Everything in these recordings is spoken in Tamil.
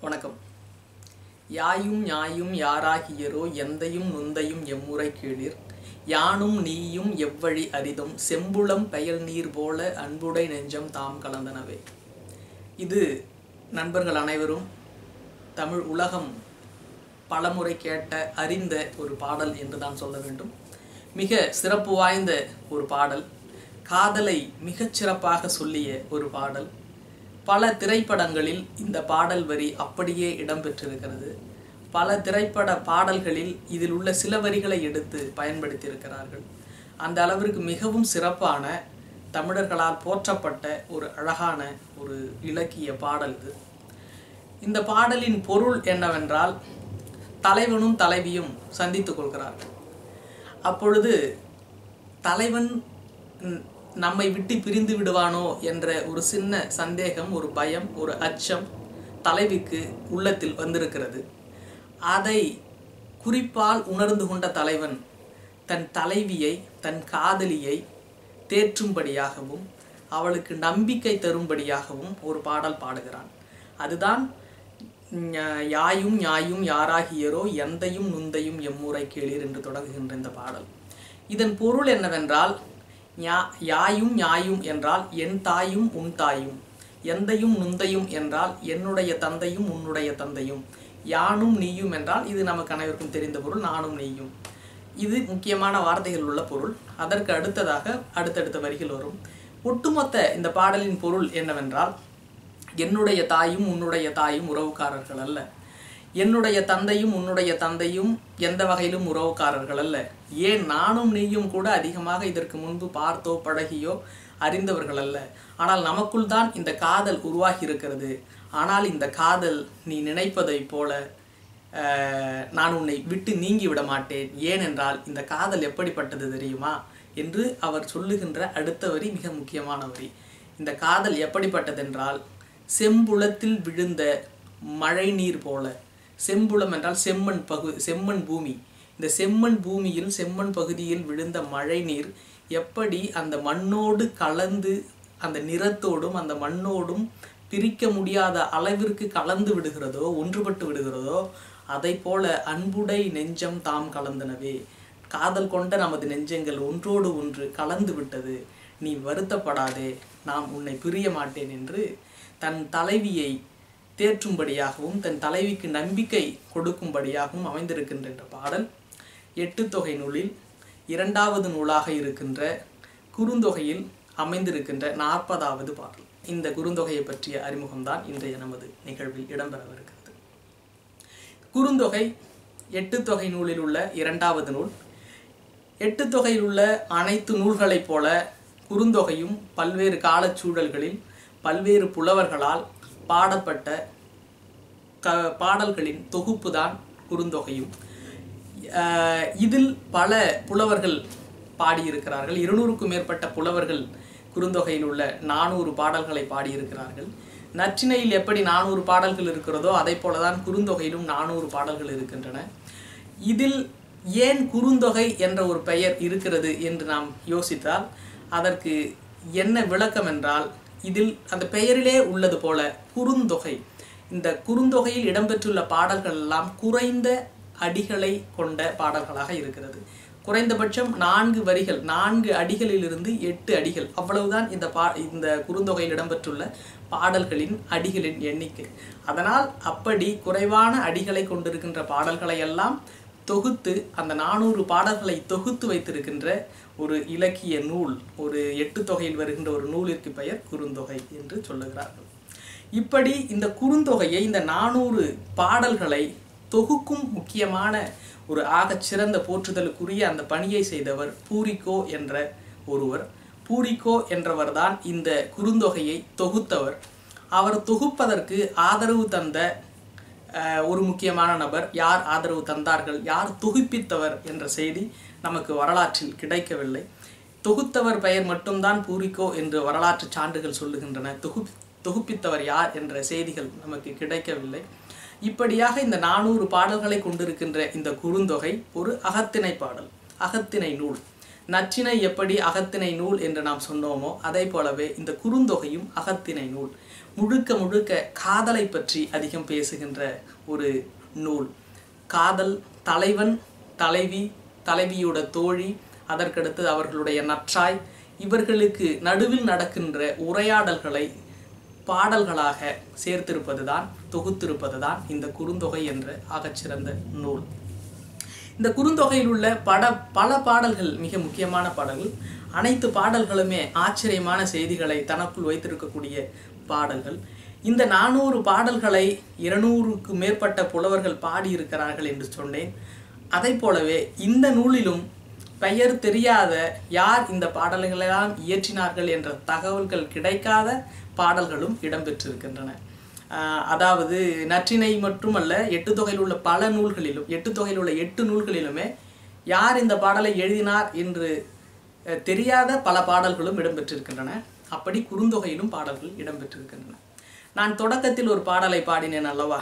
வணக்கம் யாயும் ஞாயும் யாராகியரோ எந்தையும் நுந்தையும் எம்முறை கீழிர் யானும் நீயும் எவ்வழி அரிதும் செம்புளம் பெயல் நீர் போல அன்புடை நெஞ்சம் தாம் கலந்தனவே இது நண்பர்கள் அனைவரும் தமிழ் உலகம் பலமுறை கேட்ட அறிந்த ஒரு பாடல் என்று தான் சொல்ல வேண்டும் மிக சிறப்பு வாய்ந்த ஒரு பாடல் காதலை மிகச் சிறப்பாக சொல்லிய ஒரு பாடல் பல திரைப்படங்களில் இந்த பாடல் வரி அப்படியே இடம்பெற்றிருக்கிறது பல திரைப்பட பாடல்களில் இதில் உள்ள சில வரிகளை எடுத்து பயன்படுத்தியிருக்கிறார்கள் அந்த அளவிற்கு மிகவும் சிறப்பான தமிழர்களால் போற்றப்பட்ட ஒரு அழகான ஒரு இலக்கிய பாடல் இது இந்த பாடலின் பொருள் என்னவென்றால் தலைவனும் தலைவியும் சந்தித்துக் கொள்கிறார்கள் அப்பொழுது தலைவன் ம், நம்மை விட்டு பிரிந்து விடுவானோ என்ற ஒரு சின்ன சந்தேகம் ஒரு பயம் ஒரு அச்சம் தலைவிக்கு உள்ளத்தில் வந்திருக்கிறது அதை குறிப்பால் உணர்ந்து கொண்ட தலைவன் தன் தலைவியை தன் காதலியை தேற்றும்படியாகவும் அவளுக்கு நம்பிக்கை தரும்படியாகவும் ஒரு பாடல் பாடுகிறான் அதுதான் ஞ- யாயும் ஞாயும் யாராகியரோ எந்தையும் நுந்தையும் எம்முறை கேளீர் என்று தொடங்குகின்ற இந்த பாடல் இதன் பொருள் என்னவென்றால் ஞா- யாயும் ஞாயும் என்றால் என் தாயும் உன் தாயும் எந்தையும் நுந்தையும் என்றால் என்னுடைய தந்தையும் உன்னுடைய தந்தையும் யானும் நீயும் என்றால் இது நமக்கு அனைவருக்கும் தெரிந்த பொருள் நானும் நீயும் இது முக்கியமான வார்த்தைகள் உள்ள பொருள் அதற்கு அடுத்ததாக அடுத்தடுத்த வரிகள் வரும் ஒட்டுமொத்த இந்த பாடலின் பொருள் என்னவென்றால் என்னுடைய தாயும் உன்னுடைய தாயும் உறவுக்காரர்கள் அல்ல என்னுடைய தந்தையும் உன்னுடைய தந்தையும் எந்த வகையிலும் உறவுக்காரர்கள் அல்ல ஏன் நானும் நீயும் கூட அதிகமாக இதற்கு முன்பு பார்த்தோ பழகியோ அறிந்தவர்கள் அல்ல ஆனால் நமக்குள் தான் இந்த காதல் உருவாகி இருக்கிறது ஆனால் இந்த காதல் நீ நினைப்பதைப் போல அஹ், நான் உன்னை விட்டு நீங்கி விட மாட்டேன் ஏனென்றால் இந்த காதல் எப்படிப்பட்டது தெரியுமா என்று அவர் சொல்லுகின்ற அடுத்த வரி மிக முக்கியமான வரி இந்த காதல் எப்படிப்பட்டதென்றால் செம்புளத்தில் விழுந்த மழை நீர் போல செம்புளம் என்றால் செம்மண் பகு செம்மண் பூமி இந்த செம்மண் பூமியில் செம்மண் பகுதியில் விழுந்த மழை நீர் எப்படி அந்த மண்ணோடு கலந்து அந்த நிறத்தோடும் அந்த மண்ணோடும் பிரிக்க முடியாத அளவிற்கு கலந்து விடுகிறதோ ஒன்றுபட்டு விடுகிறதோ அதை போல அன்புடை நெஞ்சம் தாம் கலந்தனவே காதல் கொண்ட நமது நெஞ்சங்கள் ஒன்றோடு ஒன்று கலந்து விட்டது நீ வருத்தப்படாதே நாம் உன்னை பிரிய மாட்டேன் என்று தன் தலைவியை தேற்றும்படியாகவும் தன் தலைவிக்கு நம்பிக்கை கொடுக்கும்படியாகவும் அமைந்திருக்கின்ற இந்த பாடல் எட்டு தொகை நூலில் இரண்டாவது நூலாக இருக்கின்ற குறுந்தொகையில் அமைந்திருக்கின்ற நாற்பதாவது பாடல் இந்த குறுந்தொகையை பற்றிய அறிமுகம்தான் இன்றைய நமது நிகழ்வில் இடம்பெறவிருக்கிறது குறுந்தொகை எட்டு தொகை நூலில் உள்ள இரண்டாவது நூல் எட்டு தொகையில் உள்ள அனைத்து நூல்களைப் போல குறுந்தொகையும் பல்வேறு காலச்சூழல்களில் பல்வேறு புலவர்களால் பாடப்பட்ட க பாடல்களின் தொகுப்பு தான் குறுந்தொகையும் அஹ் இதில் பல புலவர்கள் பாடியிருக்கிறார்கள் இருநூறுக்கும் மேற்பட்ட புலவர்கள் குறுந்தொகையில் உள்ள நானூறு பாடல்களை பாடியிருக்கிறார்கள் நற்றிணையில் எப்படி நானூறு பாடல்கள் இருக்கிறதோ அதை போலதான் குறுந்தொகையிலும் நானூறு பாடல்கள் இருக்கின்றன இதில் ஏன் குறுந்தொகை என்ற ஒரு பெயர் இருக்கிறது என்று நாம் யோசித்தால் அதற்கு என்ன விளக்கம் என்றால் இதில் அந்த பெயரிலே உள்ளது போல குறுந்தொகை இந்த குறுந்தொகையில் இடம்பெற்றுள்ள பாடல்கள் எல்லாம் குறைந்த அடிகளை கொண்ட பாடல்களாக இருக்கிறது குறைந்தபட்சம் நான்கு வரிகள் நான்கு அடிகளிலிருந்து எட்டு அடிகள் அவ்வளவுதான் இந்த பா இந்த குறுந்தொகையில் இடம்பெற்றுள்ள பாடல்களின் அடிகளின் எண்ணிக்கை அதனால் அப்படி குறைவான அடிகளை கொண்டிருக்கின்ற பாடல்களை எல்லாம் தொகுத்து அந்த நானூறு பாடல்களை தொகுத்து வைத்திருக்கின்ற ஒரு இலக்கிய நூல் ஒரு எட்டு தொகையில் வருகின்ற ஒரு நூலிற்கு பெயர் குறுந்தொகை என்று சொல்லுகிறார்கள் இப்படி இந்த குறுந்தொகையை இந்த நானூறு பாடல்களை தொகுக்கும் முக்கியமான ஒரு ஆகச் சிறந்த போற்றுதலுக்குரிய அந்த பணியை செய்தவர் பூரிக்கோ என்ற ஒருவர் பூரிக்கோ என்றவர்தான் இந்த குறுந்தொகையை தொகுத்தவர் அவர் தொகுப்பதற்கு ஆதரவு தந்த அஹ், ஒரு முக்கியமான நபர் யார் ஆதரவு தந்தார்கள் யார் தொகுப்பித்தவர் என்ற செய்தி நமக்கு வரலாற்றில் கிடைக்கவில்லை தொகுத்தவர் பெயர் மட்டும்தான் பூரிக்கோ என்று வரலாற்று சான்றுகள் சொல்லுகின்றன தொகு தொகுப்பித்தவர் யார் என்ற செய்திகள் நமக்கு கிடைக்கவில்லை இப்படியாக இந்த நானூறு பாடல்களை கொண்டிருக்கின்ற இந்த குறுந்தொகை ஒரு அகத்திணை பாடல் அகத்திணை நூல் நற்றினை எப்படி அகத்திணை நூல் என்று நாம் சொன்னோமோ அதே போலவே இந்த குறுந்தொகையும் அகத்திணை நூல் முழுக்க முழுக்க காதலை பற்றி அதிகம் பேசுகின்ற ஒரு நூல் காதல் தலைவன் தலைவி தலைவியோட தோழி அதற்கடுத்து அவர்களுடைய நற்றாய் இவர்களுக்கு நடுவில் நடக்கின்ற உரையாடல்களை பாடல்களாக சேர்த்திருப்பதுதான் தொகுத்திருப்பதுதான் இந்த குறுந்தொகை என்ற ஆகச்சிறந்த நூல் இந்த குறுந்தொகையில் உள்ள பட பல பாடல்கள் மிக முக்கியமான பாடல்கள் அனைத்து பாடல்களுமே ஆச்சரியமான செய்திகளை தனக்குள் வைத்திருக்கக்கூடிய பாடல்கள் இந்த நானூறு பாடல்களை இருநூறுக்கு மேற்பட்ட புலவர்கள் பாடியிருக்கிறார்கள் என்று சொன்னேன் அதை போலவே இந்த நூலிலும் பெயர் தெரியாத யார் இந்த பாடல்களெல்லாம் இயற்றினார்கள் என்ற தகவல்கள் கிடைக்காத பாடல்களும் இடம்பெற்றிருக்கின்றன ஆஹ் அதாவது நற்றினை மட்டுமல்ல எட்டு தொகையில் உள்ள பல நூல்களிலும் எட்டு தொகையில் உள்ள எட்டு நூல்களிலுமே யார் இந்த பாடலை எழுதினார் என்று அஹ், தெரியாத பல பாடல்களும் இடம்பெற்றிருக்கின்றன அப்படி குறுந்தொகையிலும் பாடல்கள் இடம்பெற்றிருக்கின்றன நான் தொடக்கத்தில் ஒரு பாடலை பாடினேன் அல்லவா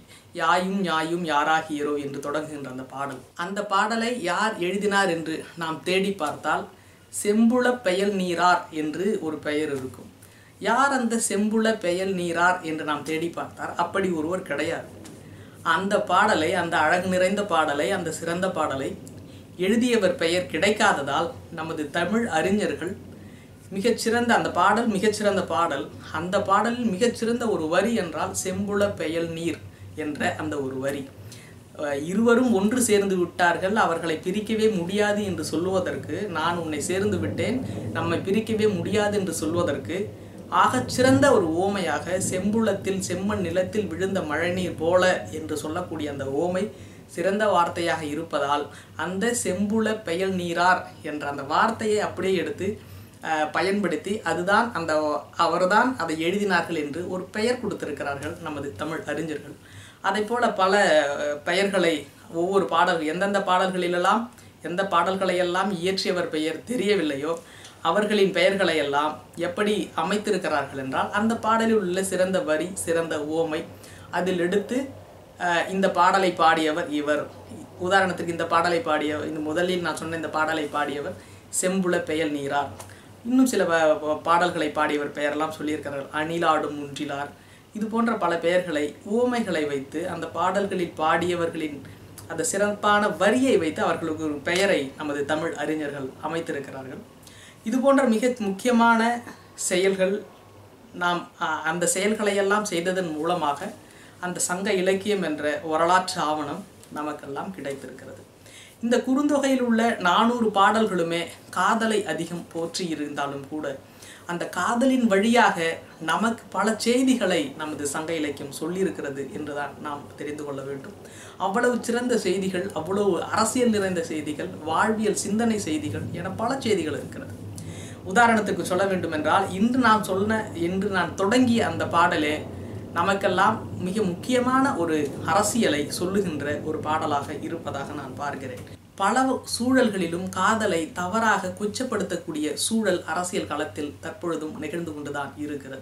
யாயும் யாயும் யாராகியரோ என்று தொடங்குகின்ற அந்த பாடல் அந்த பாடலை யார் எழுதினார் என்று நாம் தேடி பார்த்தால் செம்புள பெயல் நீரார் என்று ஒரு பெயர் இருக்கும் யார் அந்த செம்புள பெயல் நீரார் என்று நாம் தேடி பார்த்தார் அப்படி ஒருவர் கிடையாது அந்த பாடலை அந்த அழகு நிறைந்த பாடலை அந்த சிறந்த பாடலை எழுதியவர் பெயர் கிடைக்காததால் நமது தமிழ் அறிஞர்கள் மிகச்சிறந்த அந்த பாடல் மிகச்சிறந்த பாடல் அந்த பாடலில் மிகச்சிறந்த ஒரு வரி என்றால் செம்புள பெயல் நீர் என்ற அந்த ஒரு வரி அஹ் இருவரும் ஒன்று சேர்ந்து விட்டார்கள் அவர்களை பிரிக்கவே முடியாது என்று சொல்லுவதற்கு நான் உன்னை சேர்ந்து விட்டேன் நம்மை பிரிக்கவே முடியாது என்று சொல்வதற்கு ஆகச் சிறந்த ஒரு ஓமையாக செம்புளத்தில் செம்மண் நிலத்தில் விழுந்த மழைநீர் போல என்று சொல்லக்கூடிய அந்த ஓமை சிறந்த வார்த்தையாக இருப்பதால் அந்த செம்புள பெயல் நீரார் என்ற அந்த வார்த்தையை அப்படியே எடுத்து அஹ், பயன்படுத்தி அதுதான் அந்த அவர்தான் அதை எழுதினார்கள் என்று ஒரு பெயர் கொடுத்திருக்கிறார்கள் நமது தமிழ் அறிஞர்கள் அதை போல பல அஹ், பெயர்களை ஒவ்வொரு பாடல் எந்தெந்த பாடல்களிலெல்லாம் எந்த பாடல்களை எல்லாம் இயற்றியவர் பெயர் தெரியவில்லையோ அவர்களின் பெயர்களை எல்லாம் எப்படி அமைத்திருக்கிறார்கள் என்றால் அந்த பாடலில் உள்ள சிறந்த வரி சிறந்த ஓமை அதில் எடுத்து அஹ், இந்த பாடலை பாடியவர் இவர் உதாரணத்துக்கு இந்த பாடலை பாடிய இந்த முதலில் நான் சொன்ன இந்த பாடலை பாடியவர் செம்புல பெயல் நீரார் இன்னும் சில ப- ப- பாடல்களை பாடியவர் பெயரெல்லாம் சொல்லியிருக்கிறார்கள் அணிலாடும் முன்றிலார் இது போன்ற பல பெயர்களை உவமைகளை வைத்து அந்த பாடல்களில் பாடியவர்களின் அந்த சிறப்பான வரியை வைத்து அவர்களுக்கு ஒரு பெயரை நமது தமிழ் அறிஞர்கள் அமைத்திருக்கிறார்கள் இது போன்ற மிக முக்கியமான செயல்கள் நாம் அ- அந்த செயல்களை எல்லாம் செய்ததன் மூலமாக அந்த சங்க இலக்கியம் என்ற வரலாற்று ஆவணம் நமக்கெல்லாம் கிடைத்திருக்கிறது இந்த குறுந்தொகையில் உள்ள நானூறு பாடல்களுமே காதலை அதிகம் போற்றி இருந்தாலும் கூட அந்த காதலின் வழியாக நமக்கு பல செய்திகளை நமது சங்க இலக்கியம் சொல்லியிருக்கிறது என்றுதான் நாம் தெரிந்து கொள்ள வேண்டும் அவ்வளவு சிறந்த செய்திகள் அவ்வளவு அரசியல் நிறைந்த செய்திகள் வாழ்வியல் சிந்தனை செய்திகள் என பல செய்திகள் இருக்கிறது உதாரணத்துக்கு சொல்ல வேண்டும் என்றால் இன்று நான் சொன்ன இன்று நான் தொடங்கிய அந்த பாடலே நமக்கெல்லாம் மிக முக்கியமான ஒரு அரசியலை சொல்லுகின்ற ஒரு பாடலாக இருப்பதாக நான் பார்க்கிறேன் பல சூழல்களிலும் காதலை தவறாக கொச்சப்படுத்தக்கூடிய சூழல் அரசியல் களத்தில் தற்பொழுதும் நிகழ்ந்து கொண்டுதான் இருக்கிறது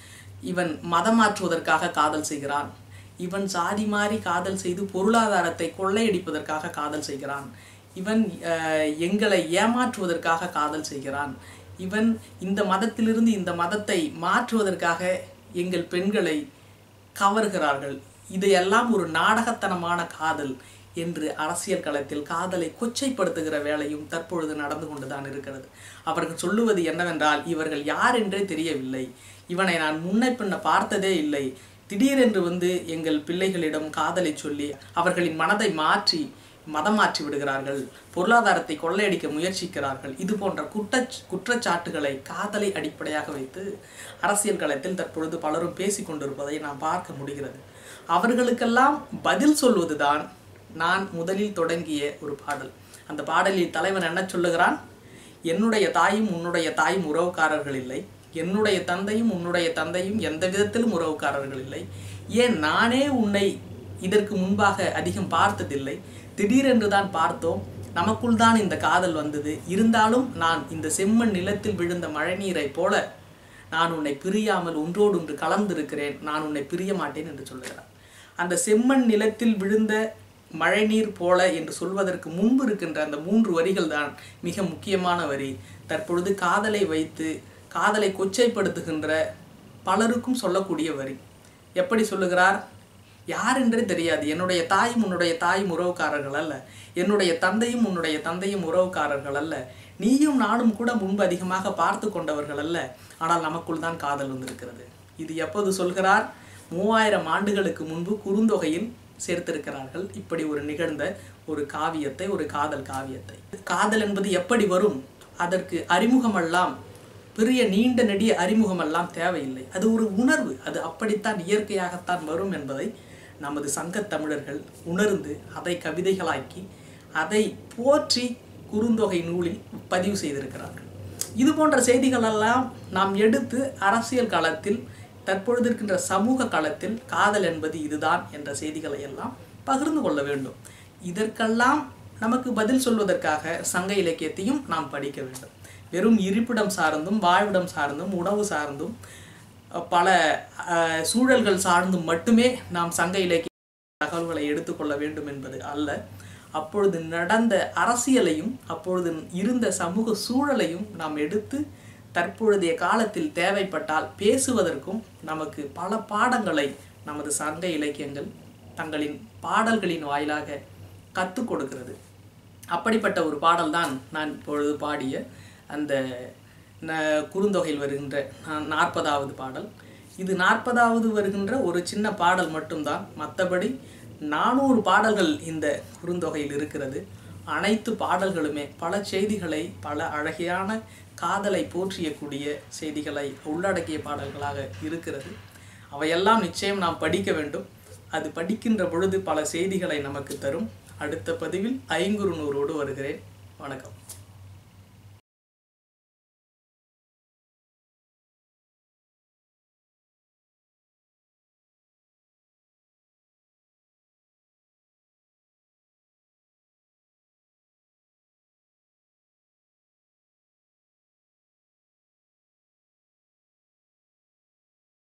இவன் மதம் மாற்றுவதற்காக காதல் செய்கிறான் இவன் சாதி மாறி காதல் செய்து பொருளாதாரத்தை கொள்ளையடிப்பதற்காக காதல் செய்கிறான் இவன் அஹ், எங்களை ஏமாற்றுவதற்காக காதல் செய்கிறான் இவன் இந்த மதத்திலிருந்து இந்த மதத்தை மாற்றுவதற்காக எங்கள் பெண்களை கவர்கிறார்கள் இதையெல்லாம் ஒரு நாடகத்தனமான காதல் என்று அரசியல் களத்தில் காதலை கொச்சைப்படுத்துகிற வேலையும் தற்பொழுது நடந்து கொண்டுதான் இருக்கிறது அவர்கள் சொல்லுவது என்னவென்றால் இவர்கள் யார் என்றே தெரியவில்லை இவனை நான் முன்ன பின்ன பார்த்ததே இல்லை திடீரென்று வந்து எங்கள் பிள்ளைகளிடம் காதலை சொல்லி அவர்களின் மனதை மாற்றி மதம் மாற்றி விடுகிறார்கள் பொருளாதாரத்தை கொள்ளையடிக்க முயற்சிக்கிறார்கள் இது போன்ற குற்ற குற்றச்சாட்டுகளை காதலை அடிப்படையாக வைத்து அரசியல் களத்தில் தற்பொழுது பலரும் பேசிக் கொண்டிருப்பதை நாம் பார்க்க முடிகிறது அவர்களுக்கெல்லாம் பதில் சொல்வதுதான் நான் முதலில் தொடங்கிய ஒரு பாடல் அந்த பாடலில் தலைவன் என்ன சொல்லுகிறான் என்னுடைய தாயும் உன்னுடைய தாயும் உறவுக்காரர்கள் இல்லை என்னுடைய தந்தையும் உன்னுடைய தந்தையும் எந்த விதத்திலும் உறவுக்காரர்கள் இல்லை ஏன் நானே உன்னை இதற்கு முன்பாக அதிகம் பார்த்ததில்லை திடீரென்று தான் பார்த்தோம் நமக்குள் தான் இந்த காதல் வந்தது இருந்தாலும் நான் இந்த செம்மண் நிலத்தில் விழுந்த மழைநீரைப் போல நான் உன்னை பிரியாமல் ஒன்றோடு ஒன்று கலந்திருக்கிறேன் நான் உன்னை பிரிய மாட்டேன் என்று சொல்லுகிறார் அந்த செம்மண் நிலத்தில் விழுந்த மழைநீர் போல என்று சொல்வதற்கு முன்பு இருக்கின்ற அந்த மூன்று வரிகள் தான் மிக முக்கியமான வரி தற்பொழுது காதலை வைத்து காதலை கொச்சைப்படுத்துகின்ற பலருக்கும் சொல்லக்கூடிய வரி எப்படி சொல்லுகிறார் யார் என்றே தெரியாது என்னுடைய தாயும் உன்னுடைய தாயும் உறவுக்காரர்கள் அல்ல என்னுடைய தந்தையும் உன்னுடைய தந்தையும் உறவுக்காரர்கள் அல்ல நீயும் நானும் கூட முன்பு அதிகமாக பார்த்து கொண்டவர்கள் அல்ல ஆனால் நமக்குள் தான் காதல் வந்திருக்கிறது இது எப்போது சொல்கிறார் மூவாயிரம் ஆண்டுகளுக்கு முன்பு குறுந்தொகையில் சேர்த்திருக்கிறார்கள் இப்படி ஒரு நிகழ்ந்த ஒரு காவியத்தை ஒரு காதல் காவியத்தை காதல் என்பது எப்படி வரும் அதற்கு அறிமுகமெல்லாம் பெரிய நீண்ட நெடிய அறிமுகமெல்லாம் தேவையில்லை அது ஒரு உணர்வு அது அப்படித்தான் இயற்கையாகத்தான் வரும் என்பதை நமது சங்கத் தமிழர்கள் உணர்ந்து அதை கவிதைகளாக்கி அதை போற்றி குறுந்தொகை நூலில் பதிவு செய்திருக்கிறார்கள் இது போன்ற செய்திகளெல்லாம் நாம் எடுத்து அரசியல் களத்தில் தற்பொழுது இருக்கின்ற சமூக களத்தில் காதல் என்பது இதுதான் என்ற செய்திகளை எல்லாம் பகிர்ந்து கொள்ள வேண்டும் இதற்கெல்லாம் நமக்கு பதில் சொல்வதற்காக சங்க இலக்கியத்தையும் நாம் படிக்க வேண்டும் வெறும் இருப்பிடம் சார்ந்தும் வாழ்விடம் சார்ந்தும் உணவு சார்ந்தும் பல அஹ், சூழல்கள் சார்ந்தும் மட்டுமே நாம் சங்க இலக்கிய தகவல்களை எடுத்துக்கொள்ள வேண்டும் என்பது அல்ல அப்பொழுது நடந்த அரசியலையும் அப்பொழுது இருந்த சமூக சூழலையும் நாம் எடுத்து தற்பொழுதைய காலத்தில் தேவைப்பட்டால் பேசுவதற்கும் நமக்கு பல பாடங்களை நமது சங்க இலக்கியங்கள் தங்களின் பாடல்களின் வாயிலாக கற்றுக் கொடுக்கிறது அப்படிப்பட்ட ஒரு பாடல்தான் நான் இப்பொழுது பாடிய அந்த ந- குறுந்தொகையில் வருகின்ற நா- நாற்பதாவது பாடல் இது நாற்பதாவது வருகின்ற ஒரு சின்ன பாடல் மட்டும்தான் மற்றபடி நானூறு பாடல்கள் இந்த குறுந்தொகையில் இருக்கிறது அனைத்து பாடல்களுமே பல செய்திகளை பல அழகியான காதலை போற்றியக்கூடிய செய்திகளை உள்ளடக்கிய பாடல்களாக இருக்கிறது அவையெல்லாம் நிச்சயம் நாம் படிக்க வேண்டும் அது படிக்கின்ற பொழுது பல செய்திகளை நமக்கு தரும் அடுத்த பதிவில் ஐங்குறு நூறோடு வருகிறேன் வணக்கம்